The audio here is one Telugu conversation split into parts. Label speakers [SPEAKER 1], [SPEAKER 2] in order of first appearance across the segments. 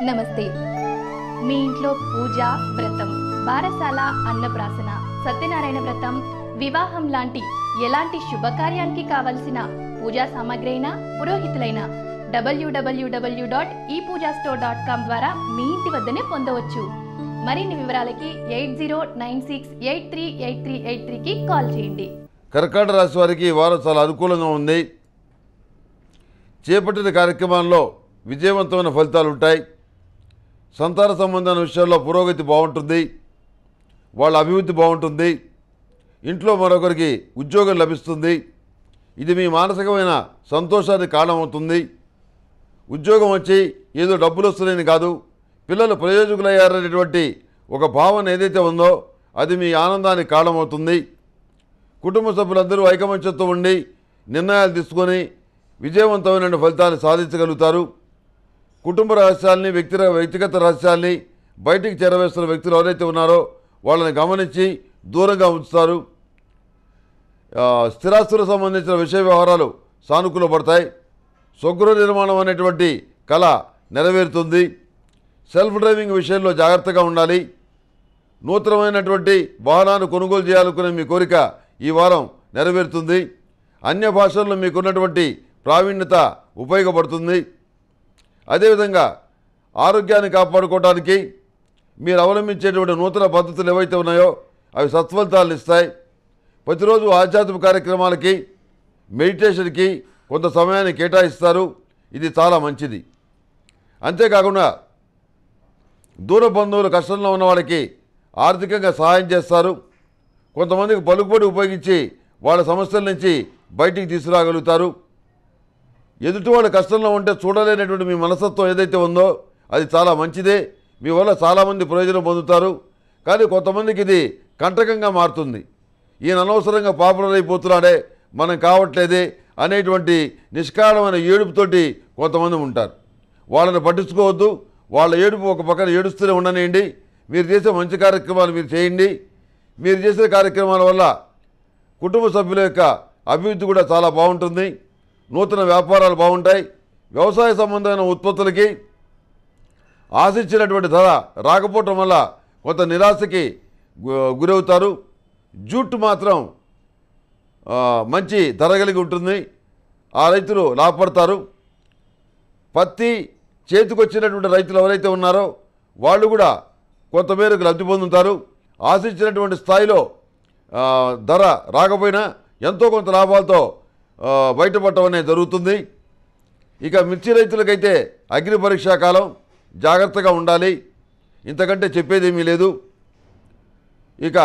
[SPEAKER 1] నమస్తే మీ ఇంట్లో పూజ వ్రతం బారసాల అన్నప్రాసన సత్యనారాయణ వ్రతం వివాహం లాంటి ఎలాంటి శుభకార్యానికి కావలసిన పూజా సామాగ్రి అయినా పురోహితులైన డబ్ల్యూడబ్ల్యూడబ్ల్యూ డాట్ ఈ పూజా స్టోర్ డాట్ కామ్ ద్వారా మీ ఇంటి వద్దనే పొందవచ్చు మరిన్ని వివరాలకి eight zero nine six eight three eight three eight త్రీకి కాల్ చేయండి
[SPEAKER 2] కర్కాట రాశి వారికి ఈ వారం చాలా అనుకూలంగా ఉంది చేపట్టిన కార్యక్రమాల్లో విజయవంతమైన ఫలితాలు ఉంటాయి సంతాన సంబంధమైన విషయాల్లో పురోగతి బాగుంటుంది వాళ్ళ అభివృద్ధి బాగుంటుంది ఇంట్లో మరొకరికి ఉద్యోగం లభిస్తుంది ఇది మీ మానసికమైన సంతోషానికి కారణమవుతుంది ఉద్యోగం వచ్చి ఏదో డబ్బులు వస్తున్నాయని కాదు పిల్లలు ప్రయోజకులయ్యారనేటువంటి ఒక భావన ఏదైతే ఉందో అది మీ ఆనందానికి కారణమవుతుంది కుటుంబ సభ్యులందరూ ఐకమత్యంతో ఉండి నిర్ణయాలు తీసుకొని విజయవంతమైన ఫలితాలు సాధించగలుగుతారు కుటుంబ రహస్యాల్ని వ్యక్తి వ్యక్తిగత రహస్యాల్ని బయటికి చేరవేస్తున్న వ్యక్తులు ఎవరైతే ఉన్నారో వాళ్ళని గమనించి దూరంగా ఉంచుతారు ఆ, స్థిరాస్తులకు సంబంధించిన విషయ వ్యవహారాలు సానుకూల పడతాయి స్వగృహ నిర్మాణం అనేటువంటి కళ నెరవేరుతుంది సెల్ఫ్ డ్రైవింగ్ విషయంలో జాగ్రత్తగా ఉండాలి నూతనమైనటువంటి వాహనాన్ని కొనుగోలు చేయాలనుకునే మీ కోరిక ఈ వారం నెరవేరుతుంది అన్య భాషల్లో మీకున్నటువంటి ప్రావీణ్యత ఉపయోగపడుతుంది అదేవిధంగా ఆరోగ్యాన్ని కాపాడుకోవడానికి మీరు అవలంబించేటువంటి నూతన పద్ధతులు ఏవైతే ఉన్నాయో అవి సత్ఫలితాలను ఇస్తాయి ప్రతిరోజు ఆధ్యాత్మిక కార్యక్రమాలకి మెడిటేషన్కి కొంత సమయాన్ని కేటాయిస్తారు ఇది చాలా మంచిది అంతేకాకుండా దూర బంధువులు కష్టంలో ఉన్న వాళ్ళకి ఆర్థికంగా సహాయం చేస్తారు కొంతమందికి పలుకుబడి ఉపయోగించి వాళ్ళ సమస్యల నుంచి బయటికి తీసుకురాగలుగుతారు ఎదుటి వాళ్ళ కష్టంలో ఉంటే చూడలేనటువంటి మీ మనస్తత్వం ఏదైతే ఉందో అది చాలా మంచిదే మీ వల్ల చాలామంది ప్రయోజనం పొందుతారు కానీ కొంతమందికి ఇది కంటకంగా మారుతుంది ఈయన అనవసరంగా పాపులర్ అయిపోతున్నాడే మనం కావట్లేదే అనేటువంటి నిష్కారణమైన ఏడుపుతోటి కొంతమంది ఉంటారు వాళ్ళని పట్టించుకోవద్దు వాళ్ళ ఏడుపు ఒక పక్కన ఏడుస్తూనే ఉండనియండి మీరు చేసే మంచి కార్యక్రమాలు మీరు చేయండి మీరు చేసే కార్యక్రమాల వల్ల కుటుంబ సభ్యుల యొక్క అభివృద్ధి కూడా చాలా బాగుంటుంది నూతన వ్యాపారాలు బాగుంటాయి వ్యవసాయ సంబంధమైన ఉత్పత్తులకి ఆశించినటువంటి ధర రాకపోవటం వల్ల కొంత నిరాశకి గు- గురవుతారు జూట్ మాత్రం ఆ, మంచి ధర కలిగి ఉంటుంది ఆ రైతులు లాభపడతారు పత్తి చేతికొచ్చినటువంటి రైతులు ఎవరైతే ఉన్నారో వాళ్ళు కూడా కొంతమేరకు లబ్ధి పొందుతారు ఆశించినటువంటి స్థాయిలో ఆ, ధర రాకపోయినా ఎంతో కొంత లాభాలతో ఆ, బయటపడటం అనేది జరుగుతుంది ఇక మిర్చి రైతులకైతే అగ్ని పరీక్షా కాలం జాగ్రత్తగా ఉండాలి ఇంతకంటే చెప్పేదేమీ లేదు ఇక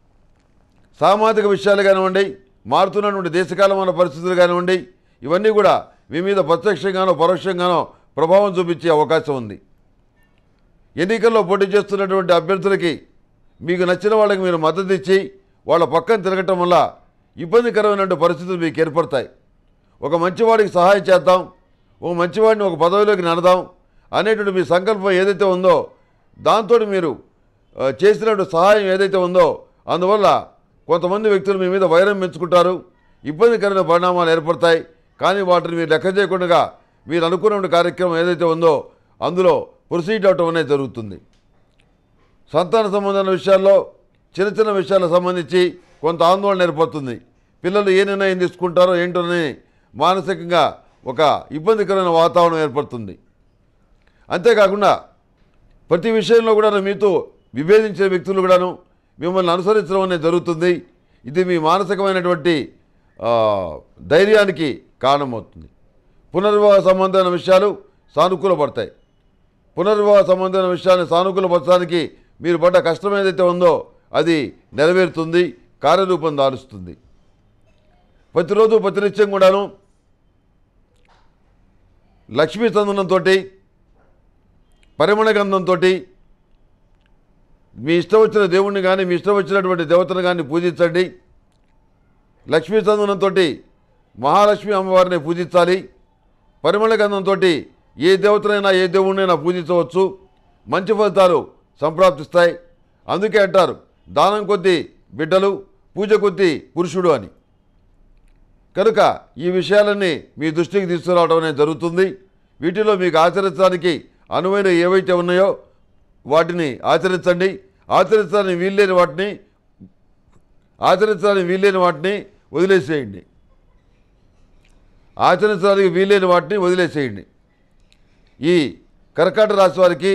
[SPEAKER 2] సామాజిక విషయాలు కానివ్వండి మారుతున్నటువంటి దేశకాలమైన పరిస్థితులు కానివ్వండి ఇవన్నీ కూడా మీ మీద ప్రత్యక్షంగానో పరోక్షంగానో ప్రభావం చూపించే అవకాశం ఉంది ఎన్నికల్లో పోటీ చేస్తున్నటువంటి అభ్యర్థులకి మీకు నచ్చిన వాళ్ళకి మీరు మద్దతు ఇచ్చి వాళ్ళ పక్కన తిరగటం వల్ల ఇబ్బందికరమైనటువంటి పరిస్థితులు మీకు ఏర్పడతాయి ఒక మంచివాడికి సహాయం చేద్దాం ఒక మంచివాడిని ఒక పదవిలోకి నడదాం అనేటువంటి మీ సంకల్పం ఏదైతే ఉందో దాంతో మీరు ఆ, చేసినటువంటి సహాయం ఏదైతే ఉందో అందువల్ల కొంతమంది వ్యక్తులు మీ మీద వైరం పెంచుకుంటారు ఇబ్బందికరమైన పరిణామాలు ఏర్పడతాయి కానీ వాటిని మీరు లెక్క చేయకుండా మీరు అనుకున్న కార్యక్రమం ఏదైతే ఉందో అందులో ప్రొసీడ్ అవటం అనేది జరుగుతుంది సంతాన సంబంధమైన విషయాల్లో చిన్న చిన్న విషయాలకు సంబంధించి కొంత ఆందోళన ఏర్పడుతుంది పిల్లలు ఏ నిర్ణయం తీసుకుంటారో ఏంటోనని మానసికంగా ఒక ఇబ్బందికరమైన వాతావరణం ఏర్పడుతుంది అంతేకాకుండా ప్రతి విషయంలో కూడా మీతో విభేదించే వ్యక్తులు కూడాను మిమ్మల్ని అనుసరించడం అనేది జరుగుతుంది ఇది మీ మానసికమైనటువంటి ఆ, ధైర్యానికి కారణమవుతుంది పునర్వివాహ సంబంధమైన విషయాలు సానుకూలపడతాయి పునర్వివాహ సంబంధమైన విషయాన్ని సానుకూలపరచడానికి మీరు పడ్డ కష్టం ఏదైతే ఉందో అది నెరవేరుతుంది కార్యరూపం దాలుస్తుంది ప్రతిరోజు ప్రతినిత్యం కూడాను లక్ష్మీ చందనంతో పరిమళ గంధంతో మీ ఇష్టం వచ్చిన దేవుణ్ణి కానీ మీ ఇష్టం వచ్చినటువంటి దేవతను కానీ పూజించండి లక్ష్మీ చందనంతో మహాలక్ష్మి అమ్మవారిని పూజించాలి పరిమళ గంధంతో ఏ దేవతనైనా ఏ దేవుణ్ణైనా పూజించవచ్చు మంచి ఫలితాలు సంప్రాప్తిస్తాయి అందుకే అంటారు దానం కొద్దీ బిడ్డలు పూజ కొద్దీ పురుషుడు అని కనుక ఈ విషయాలన్నీ మీ దృష్టికి తీసుకురావడం అనేది జరుగుతుంది వీటిలో మీకు ఆచరించడానికి అనువైన ఏవైతే ఉన్నాయో వాటిని ఆచరించండి ఆచరించాలని వీల్లేని వాటిని ఆచరించాలని వీల్లేని వాటిని వదిలేసేయండి ఆచరించడానికి వీల్లేని వాటిని వదిలేసేయండి ఈ కర్కాటక రాశి వారికి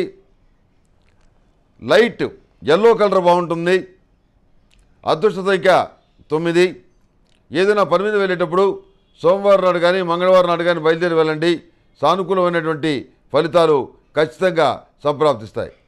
[SPEAKER 2] లైట్ ఎల్లో కలర్ బాగుంటుంది అదృష్ట సంఖ్య తొమ్మిది ఏదైనా పని మీద వెళ్ళేటప్పుడు సోమవారం నాడు కానీ మంగళవారం నాడు కానీ బయలుదేరి వెళ్ళండి సానుకూలమైనటువంటి ఫలితాలు ఖచ్చితంగా సంప్రాప్తిస్తాయి